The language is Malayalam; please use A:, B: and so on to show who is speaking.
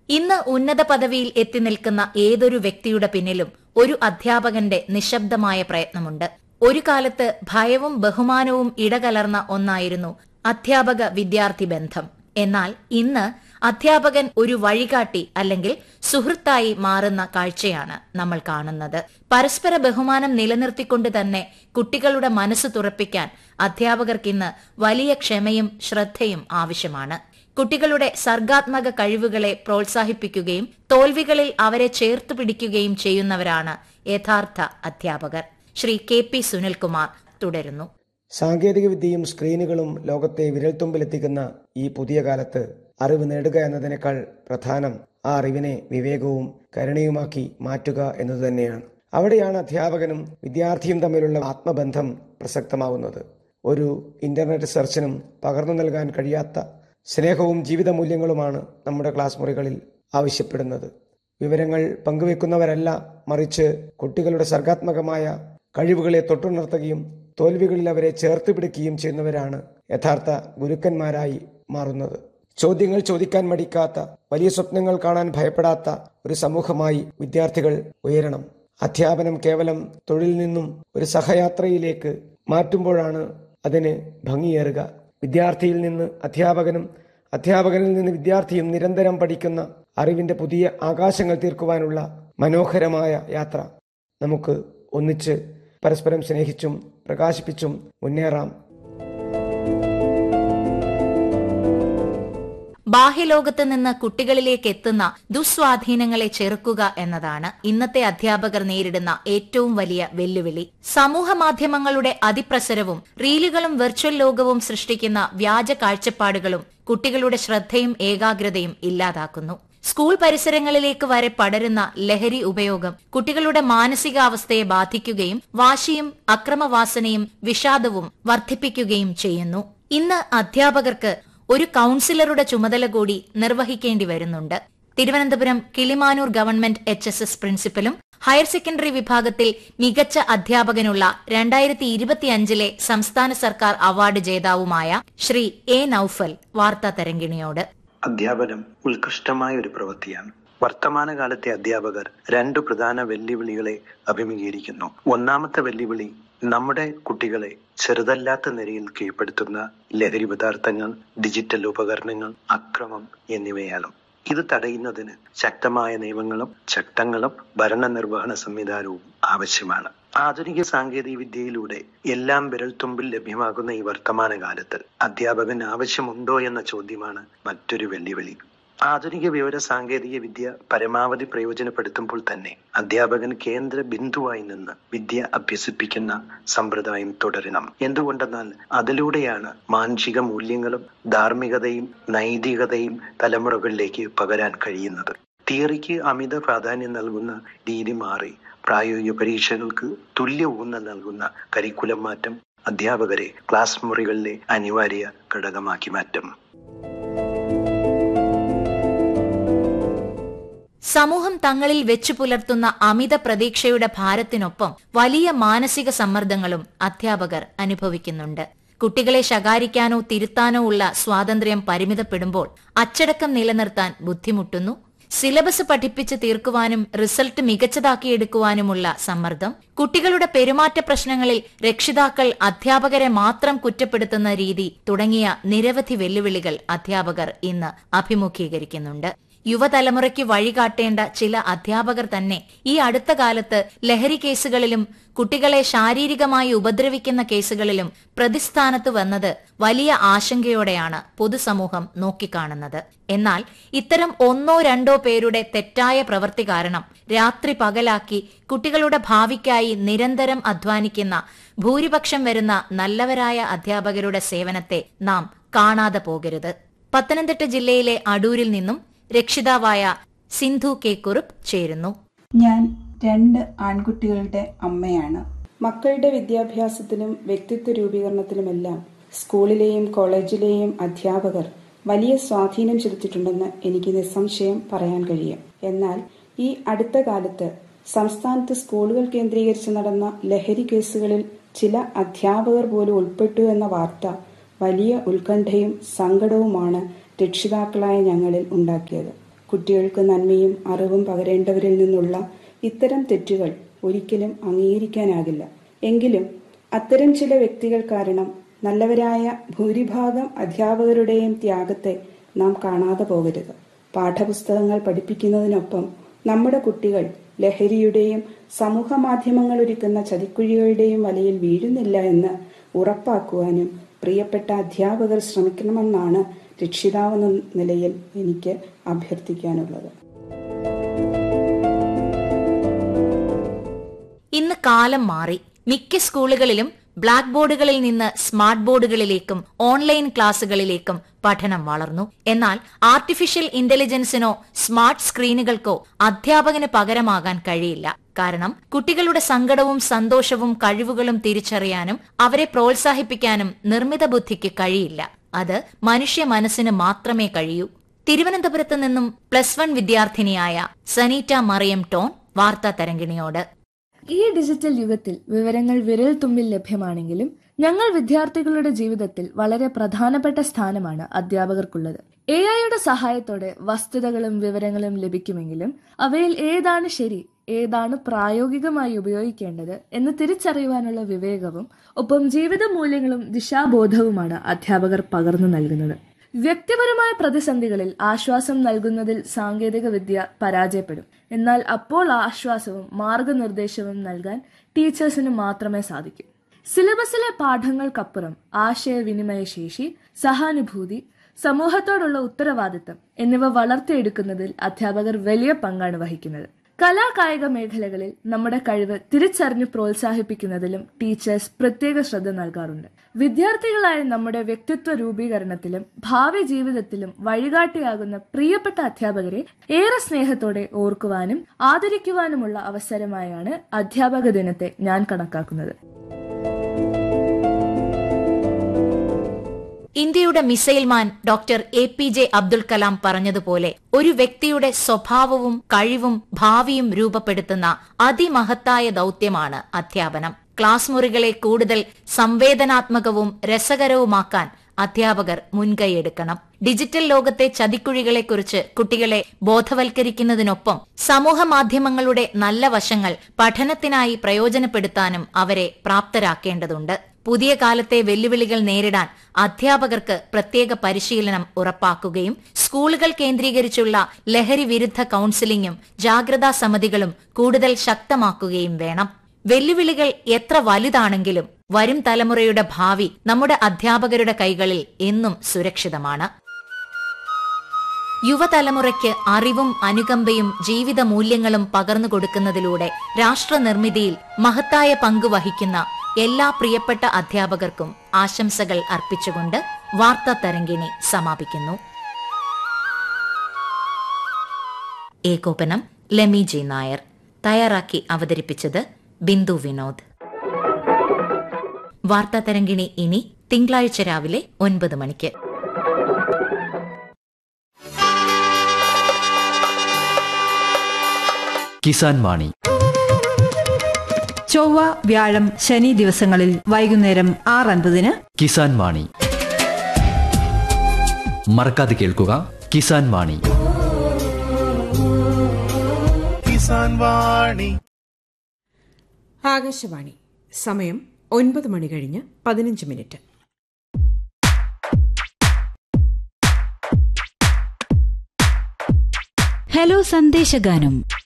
A: ഇന്ന് ഉന്നത പദവിയിൽ എത്തി നിൽക്കുന്ന ഏതൊരു വ്യക്തിയുടെ പിന്നിലും ഒരു അധ്യാപകന്റെ നിശബ്ദമായ പ്രയത്നമുണ്ട് ഒരു കാലത്ത് ഭയവും ബഹുമാനവും ഇടകലർന്ന ഒന്നായിരുന്നു അധ്യാപക വിദ്യാർത്ഥി ബന്ധം എന്നാൽ ഇന്ന് അധ്യാപകൻ ഒരു വഴികാട്ടി അല്ലെങ്കിൽ സുഹൃത്തായി മാറുന്ന കാഴ്ചയാണ് നമ്മൾ കാണുന്നത് പരസ്പര ബഹുമാനം നിലനിർത്തിക്കൊണ്ട് തന്നെ കുട്ടികളുടെ മനസ്സ് തുറപ്പിക്കാൻ അധ്യാപകർക്കിന്ന് വലിയ ക്ഷമയും ശ്രദ്ധയും ആവശ്യമാണ് കുട്ടികളുടെ സർഗാത്മക കഴിവുകളെ പ്രോത്സാഹിപ്പിക്കുകയും തോൽവികളിൽ അവരെ ചേർത്തു പിടിക്കുകയും ചെയ്യുന്നവരാണ് യഥാർത്ഥ അധ്യാപകർ ശ്രീ കെ പി സുനിൽകുമാർ തുടരുന്നു
B: സാങ്കേതികവിദ്യയും സ്ക്രീനുകളും ലോകത്തെ വിരൽത്തുമ്പിലെത്തിക്കുന്ന ഈ പുതിയ കാലത്ത് അറിവ് നേടുക എന്നതിനേക്കാൾ പ്രധാനം ആ അറിവിനെ വിവേകവും കരുണയുമാക്കി മാറ്റുക എന്നത് തന്നെയാണ് അവിടെയാണ് അധ്യാപകനും വിദ്യാർത്ഥിയും തമ്മിലുള്ള ആത്മബന്ധം പ്രസക്തമാവുന്നത് ഒരു ഇന്റർനെറ്റ് സെർച്ചിനും പകർന്നു നൽകാൻ കഴിയാത്ത സ്നേഹവും ജീവിത മൂല്യങ്ങളുമാണ് നമ്മുടെ ക്ലാസ് മുറികളിൽ ആവശ്യപ്പെടുന്നത് വിവരങ്ങൾ പങ്കുവെക്കുന്നവരല്ല മറിച്ച് കുട്ടികളുടെ സർഗാത്മകമായ കഴിവുകളെ തൊട്ടുണർത്തുകയും തോൽവികളിൽ അവരെ ചേർത്ത് പിടിക്കുകയും ചെയ്യുന്നവരാണ് യഥാർത്ഥ ഗുരുക്കന്മാരായി മാറുന്നത് ചോദ്യങ്ങൾ ചോദിക്കാൻ മടിക്കാത്ത വലിയ സ്വപ്നങ്ങൾ കാണാൻ ഭയപ്പെടാത്ത ഒരു സമൂഹമായി വിദ്യാർത്ഥികൾ ഉയരണം അധ്യാപനം കേവലം തൊഴിൽ നിന്നും ഒരു സഹയാത്രയിലേക്ക് മാറ്റുമ്പോഴാണ് അതിന് ഭംഗിയേറുക വിദ്യാർത്ഥിയിൽ നിന്ന് അധ്യാപകനും അധ്യാപകനിൽ നിന്ന് വിദ്യാർത്ഥിയും നിരന്തരം പഠിക്കുന്ന അറിവിന്റെ പുതിയ ആകാശങ്ങൾ തീർക്കുവാനുള്ള മനോഹരമായ യാത്ര നമുക്ക് ഒന്നിച്ച് പരസ്പരം സ്നേഹിച്ചും പ്രകാശിപ്പിച്ചും മുന്നേറാം
A: ബാഹ്യലോകത്ത് നിന്ന് കുട്ടികളിലേക്ക് എത്തുന്ന ദുസ്വാധീനങ്ങളെ ചെറുക്കുക എന്നതാണ് ഇന്നത്തെ അധ്യാപകർ നേരിടുന്ന ഏറ്റവും വലിയ വെല്ലുവിളി സമൂഹ മാധ്യമങ്ങളുടെ അതിപ്രസരവും റീലുകളും വെർച്വൽ ലോകവും സൃഷ്ടിക്കുന്ന വ്യാജ കാഴ്ചപ്പാടുകളും കുട്ടികളുടെ ശ്രദ്ധയും ഏകാഗ്രതയും ഇല്ലാതാക്കുന്നു സ്കൂൾ പരിസരങ്ങളിലേക്ക് വരെ പടരുന്ന ലഹരി ഉപയോഗം കുട്ടികളുടെ മാനസികാവസ്ഥയെ ബാധിക്കുകയും വാശിയും അക്രമവാസനയും വിഷാദവും വർദ്ധിപ്പിക്കുകയും ചെയ്യുന്നു ഇന്ന് അധ്യാപകർക്ക് ഒരു കൌൺസിലറുടെ ചുമതല കൂടി നിർവഹിക്കേണ്ടി വരുന്നുണ്ട് Thiruvananthapuram Kilimanoor government H S S പ്രിൻസിപ്പലും ഹയർ സെക്കൻഡറി വിഭാഗത്തിൽ മികച്ച അധ്യാപകനുള്ള രണ്ടായിരത്തി ഇരുപത്തിയഞ്ചിലെ സംസ്ഥാന സർക്കാർ അവാർഡ് ജേതാവുമായ ശ്രീ എ നൌഫൽ വാർത്താ തരംഗിണിയോട്
C: അധ്യാപനം ഉത്കൃഷ്ടമായ ഒരു പ്രവൃത്തിയാണ് വർത്തമാനകാലത്തെ അധ്യാപകർ രണ്ടു പ്രധാന വെല്ലുവിളികളെ അഭിമുഖീകരിക്കുന്നു ഒന്നാമത്തെ വെല്ലുവിളി നമ്മുടെ കുട്ടികളെ ചെറുതല്ലാത്ത നിലയിൽ കീഴ്പ്പെടുത്തുന്ന ലഹരി പദാർത്ഥങ്ങൾ ഡിജിറ്റൽ ഉപകരണങ്ങൾ അക്രമം എന്നിവയാണ് ഇത് തടയുന്നതിന് ശക്തമായ നിയമങ്ങളും ചട്ടങ്ങളും ഭരണനിർവഹണ സംവിധാനവും ആവശ്യമാണ് ആധുനിക സാങ്കേതിക വിദ്യയിലൂടെ എല്ലാം വിരൽത്തുമ്പിൽ ലഭ്യമാകുന്ന ഈ വർത്തമാന കാലത്ത് അധ്യാപകൻ ആവശ്യമുണ്ടോ എന്ന ചോദ്യമാണ് മറ്റൊരു വെല്ലുവിളി ആധുനിക വിവര സാങ്കേതിക വിദ്യ പരമാവധി പ്രയോജനപ്പെടുത്തുമ്പോൾ തന്നെ അധ്യാപകൻ കേന്ദ്ര ബിന്ദുവായി നിന്ന് വിദ്യ അഭ്യസിപ്പിക്കുന്ന സമ്പ്രദായം തുടരണം എന്തുകൊണ്ടെന്നാൽ അതിലൂടെയാണ് മാനുഷിക മൂല്യങ്ങളും ധാർമ്മികതയും നൈതികതയും തലമുറകളിലേക്ക് പകരാൻ കഴിയുന്നത് തിയറിക്ക് അമിത പ്രാധാന്യം നൽകുന്ന രീതി മാറി പ്രായോഗിക പരീക്ഷകൾക്ക് തുല്യ ഊന്നൽ നൽകുന്ന കരിക്കുലം മാറ്റം അധ്യാപകരെ ക്ലാസ് മുറികളിലെ അനിവാര്യ ഘടകമാക്കി മാറ്റും
A: സമൂഹം തങ്ങളിൽ വെച്ചു പുലർത്തുന്ന അമിത പ്രതീക്ഷയുടെ ഭാരത്തിനൊപ്പം വലിയ മാനസിക സമ്മർദ്ദങ്ങളും അധ്യാപകർ അനുഭവിക്കുന്നുണ്ട് കുട്ടികളെ ശകാരിക്കാനോ തിരുത്താനോ ഉള്ള സ്വാതന്ത്ര്യം പരിമിതപ്പെടുമ്പോൾ അച്ചടക്കം നിലനിർത്താൻ ബുദ്ധിമുട്ടുന്നു സിലബസ് പഠിപ്പിച്ച് തീർക്കുവാനും റിസൾട്ട് മികച്ചതാക്കിയെടുക്കുവാനുമുള്ള സമ്മർദ്ദം കുട്ടികളുടെ പെരുമാറ്റ പ്രശ്നങ്ങളിൽ രക്ഷിതാക്കൾ അധ്യാപകരെ മാത്രം കുറ്റപ്പെടുത്തുന്ന രീതി തുടങ്ങിയ നിരവധി വെല്ലുവിളികൾ അധ്യാപകർ ഇന്ന് അഭിമുഖീകരിക്കുന്നുണ്ട് യുവതലമുറയ്ക്ക് വഴികാട്ടേണ്ട ചില അധ്യാപകർ തന്നെ ഈ അടുത്ത കാലത്ത് ലഹരി കേസുകളിലും കുട്ടികളെ ശാരീരികമായി ഉപദ്രവിക്കുന്ന കേസുകളിലും പ്രതിസ്ഥാനത്ത് വന്നത് വലിയ ആശങ്കയോടെയാണ് പൊതുസമൂഹം നോക്കിക്കാണുന്നത് എന്നാൽ ഇത്തരം ഒന്നോ രണ്ടോ പേരുടെ തെറ്റായ പ്രവൃത്തി കാരണം രാത്രി പകലാക്കി കുട്ടികളുടെ ഭാവിക്കായി നിരന്തരം അധ്വാനിക്കുന്ന ഭൂരിപക്ഷം വരുന്ന നല്ലവരായ അധ്യാപകരുടെ സേവനത്തെ നാം കാണാതെ പോകരുത് പത്തനംതിട്ട ജില്ലയിലെ അടൂരിൽ നിന്നും രക്ഷിതാവായ സിന്ധു കെ കുറുപ്പ് ചേരുന്നു
D: ഞാൻ രണ്ട് ആൺകുട്ടികളുടെ അമ്മയാണ് മക്കളുടെ വിദ്യാഭ്യാസത്തിലും വ്യക്തിത്വ രൂപീകരണത്തിലുമെല്ലാം സ്കൂളിലെയും കോളേജിലെയും അധ്യാപകർ വലിയ സ്വാധീനം ചെലുത്തിയിട്ടുണ്ടെന്ന് എനിക്ക് നിസ്സംശയം പറയാൻ കഴിയും എന്നാൽ ഈ അടുത്ത കാലത്ത് സംസ്ഥാനത്ത് സ്കൂളുകൾ കേന്ദ്രീകരിച്ച് നടന്ന ലഹരി കേസുകളിൽ ചില അധ്യാപകർ പോലും ഉൾപ്പെട്ടു എന്ന വാർത്ത വലിയ ഉത്കണ്ഠയും സങ്കടവുമാണ് രക്ഷിതാക്കളായ ഞങ്ങളിൽ ഉണ്ടാക്കിയത് കുട്ടികൾക്ക് നന്മയും അറിവും പകരേണ്ടവരിൽ നിന്നുള്ള ഇത്തരം തെറ്റുകൾ ഒരിക്കലും അംഗീകരിക്കാനാകില്ല എങ്കിലും അത്തരം ചില വ്യക്തികൾ കാരണം നല്ലവരായ ഭൂരിഭാഗം അധ്യാപകരുടെയും ത്യാഗത്തെ നാം കാണാതെ പോകരുത് പാഠപുസ്തകങ്ങൾ പഠിപ്പിക്കുന്നതിനൊപ്പം നമ്മുടെ കുട്ടികൾ ലഹരിയുടെയും സമൂഹ മാധ്യമങ്ങൾ ഒരുക്കുന്ന ചതിക്കുഴികളുടെയും വലയിൽ വീഴുന്നില്ല എന്ന് ഉറപ്പാക്കുവാനും പ്രിയപ്പെട്ട അധ്യാപകർ ശ്രമിക്കണമെന്നാണ് രക്ഷിതാവെന്ന നിലയിൽ എനിക്ക് അഭ്യർത്ഥിക്കാനുള്ളത്
A: ഇന്ന് കാലം മാറി മിക്ക സ്കൂളുകളിലും ബ്ലാക്ക് ബോർഡുകളിൽ നിന്ന് സ്മാർട്ട് ബോർഡുകളിലേക്കും ഓൺലൈൻ ക്ലാസുകളിലേക്കും പഠനം വളർന്നു എന്നാൽ ആർട്ടിഫിഷ്യൽ ഇന്റലിജൻസിനോ സ്മാർട്ട് സ്ക്രീനുകൾക്കോ അധ്യാപകന് പകരമാകാൻ കഴിയില്ല കാരണം കുട്ടികളുടെ സങ്കടവും സന്തോഷവും കഴിവുകളും തിരിച്ചറിയാനും അവരെ പ്രോത്സാഹിപ്പിക്കാനും നിർമ്മിത ബുദ്ധിക്ക് കഴിയില്ല അത് മനുഷ്യ മനസ്സിന് മാത്രമേ കഴിയൂ തിരുവനന്തപുരത്ത് നിന്നും പ്ലസ് വൺ വിദ്യാർത്ഥിനിയായ സനീറ്റ മറിയം ടോൺ വാർത്താ തരംഗിണിയോട്
E: ഈ ഡിജിറ്റൽ യുഗത്തിൽ വിവരങ്ങൾ വിരൽ തുമ്പിൽ ലഭ്യമാണെങ്കിലും ഞങ്ങൾ വിദ്യാർത്ഥികളുടെ ജീവിതത്തിൽ വളരെ പ്രധാനപ്പെട്ട സ്ഥാനമാണ് അധ്യാപകർക്കുള്ളത് എ ഐയുടെ സഹായത്തോടെ വസ്തുതകളും വിവരങ്ങളും ലഭിക്കുമെങ്കിലും അവയിൽ ഏതാണ് ശരി ഏതാണ് പ്രായോഗികമായി ഉപയോഗിക്കേണ്ടത് എന്ന് തിരിച്ചറിയുവാനുള്ള വിവേകവും ഒപ്പം ജീവിത മൂല്യങ്ങളും ദിശാബോധവുമാണ് അധ്യാപകർ പകർന്നു നൽകുന്നത് വ്യക്തിപരമായ പ്രതിസന്ധികളിൽ ആശ്വാസം നൽകുന്നതിൽ സാങ്കേതിക വിദ്യ പരാജയപ്പെടും എന്നാൽ അപ്പോൾ ആശ്വാസവും മാർഗനിർദ്ദേശവും നൽകാൻ ടീച്ചേഴ്സിന് മാത്രമേ സാധിക്കൂ സിലബസിലെ പാഠങ്ങൾക്കപ്പുറം ആശയവിനിമയ ശേഷി സഹാനുഭൂതി സമൂഹത്തോടുള്ള ഉത്തരവാദിത്തം എന്നിവ വളർത്തിയെടുക്കുന്നതിൽ അധ്യാപകർ വലിയ പങ്കാണ് വഹിക്കുന്നത് കലാകായിക മേഖലകളിൽ നമ്മുടെ കഴിവ് തിരിച്ചറിഞ്ഞു പ്രോത്സാഹിപ്പിക്കുന്നതിലും ടീച്ചേഴ്സ് പ്രത്യേക ശ്രദ്ധ നൽകാറുണ്ട് വിദ്യാർത്ഥികളായ നമ്മുടെ വ്യക്തിത്വ രൂപീകരണത്തിലും ഭാവി ജീവിതത്തിലും വഴികാട്ടിയാകുന്ന പ്രിയപ്പെട്ട അധ്യാപകരെ ഏറെ സ്നേഹത്തോടെ ഓർക്കുവാനും ആദരിക്കുവാനുമുള്ള അവസരമായാണ് അധ്യാപക ദിനത്തെ ഞാൻ കണക്കാക്കുന്നത്
A: ഇന്ത്യയുടെ missile man doctor A P J Abdul Kalam പറഞ്ഞതുപോലെ ഒരു വ്യക്തിയുടെ സ്വഭാവവും കഴിവും ഭാവിയും രൂപപ്പെടുത്തുന്ന അതിമഹത്തായ ദൗത്യമാണ് അധ്യാപനം ക്ലാസ് മുറികളെ കൂടുതൽ സംവേദനാത്മകവും രസകരവുമാക്കാൻ അധ്യാപകർ മുൻകൈയെടുക്കണം ഡിജിറ്റൽ ലോകത്തെ ചതിക്കുഴികളെക്കുറിച്ച് കുട്ടികളെ ബോധവൽക്കരിക്കുന്നതിനൊപ്പം സമൂഹ മാധ്യമങ്ങളുടെ നല്ല വശങ്ങൾ പഠനത്തിനായി പ്രയോജനപ്പെടുത്താനും അവരെ പ്രാപ്തരാക്കേണ്ടതുണ്ട് പുതിയ കാലത്തെ വെല്ലുവിളികൾ നേരിടാൻ അധ്യാപകർക്ക് പ്രത്യേക പരിശീലനം ഉറപ്പാക്കുകയും സ്കൂളുകൾ കേന്ദ്രീകരിച്ചുള്ള ലഹരി വിരുദ്ധ കൌൺസിലിംഗും ജാഗ്രതാ സമിതികളും കൂടുതൽ ശക്തമാക്കുകയും വേണം വെല്ലുവിളികൾ എത്ര വലുതാണെങ്കിലും വരും തലമുറയുടെ ഭാവി നമ്മുടെ അധ്യാപകരുടെ കൈകളിൽ എന്നും സുരക്ഷിതമാണ് യുവതലമുറയ്ക്ക് അറിവും അനുകമ്പയും ജീവിത മൂല്യങ്ങളും പകർന്നു കൊടുക്കുന്നതിലൂടെ രാഷ്ട്ര നിർമ്മിതിയിൽ മഹത്തായ പങ്ക് വഹിക്കുന്ന എല്ലാ പ്രിയപ്പെട്ട അധ്യാപകർക്കും ആശംസകൾ അർപ്പിച്ചുകൊണ്ട് വാർത്താ തരംഗിണി സമാപിക്കുന്നു ഏകോപനം ലെമി ജി നായർ തയ്യാറാക്കി അവതരിപ്പിച്ചത് ബിന്ദു വിനോദ് വാർത്താ തരംഗിണി ഇനി തിങ്കളാഴ്ച രാവിലെ ഒൻപത് മണിക്ക്
F: കിസാൻ വാണി
G: ചൊവ്വ വ്യാഴം ശനി ദിവസങ്ങളിൽ വൈകുന്നേരം ആറ് അൻപതിന്
F: കിസാൻ വാണി മറക്കാതെ കേൾക്കുക കിസാൻ വാണി
H: കിസാൻ വാണി
I: ആകാശവാണി സമയം ഒൻപത് മണി കഴിഞ്ഞ് പതിനഞ്ച് മിനിറ്റ്
J: ഹലോ സന്ദേശഗാനം